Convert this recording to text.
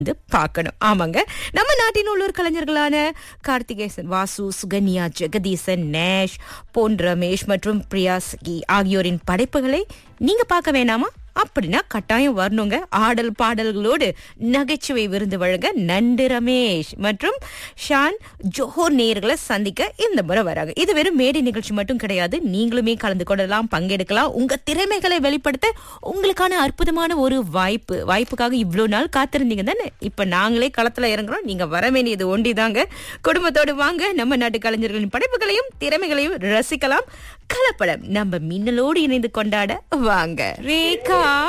வந்து பார்க்கணும் ஆமாங்க நம்ம நாட்டின் உள்ளூர் கலைஞர்களான கார்த்திகேசன் வாசு சுகன்யா ஜெகதீசன் நேஷ் பொன் ரமேஷ் மற்றும் பிரியாசகி ஆகியோரின் படைப்புகளை நீங்க பார்க்க வேணாமா அப்படின்னா கட்டாயம் வரணுங்க ஆடல் பாடல்களோடு நகைச்சுவை விருந்து வழங்க நண்டு ரமேஷ் மற்றும் ஷான் ஜோஹர் நேர்களை சந்திக்க இந்த முறை வராங்க இது வெறும் மேடை நிகழ்ச்சி மட்டும் கிடையாது நீங்களுமே கலந்து கொள்ளலாம் பங்கெடுக்கலாம் உங்க திறமைகளை வெளிப்படுத்த உங்களுக்கான அற்புதமான ஒரு வாய்ப்பு வாய்ப்புக்காக இவ்வளவு நாள் காத்திருந்தீங்க தானே இப்ப நாங்களே களத்துல இறங்குறோம் நீங்க வர வேண்டியது ஒண்டிதாங்க குடும்பத்தோடு வாங்க நம்ம நாட்டு கலைஞர்களின் படைப்புகளையும் திறமைகளையும் ரசிக்கலாம் கலப்படம் நம்ம மின்னலோடு இணைந்து கொண்டாட வாங்க ரேகா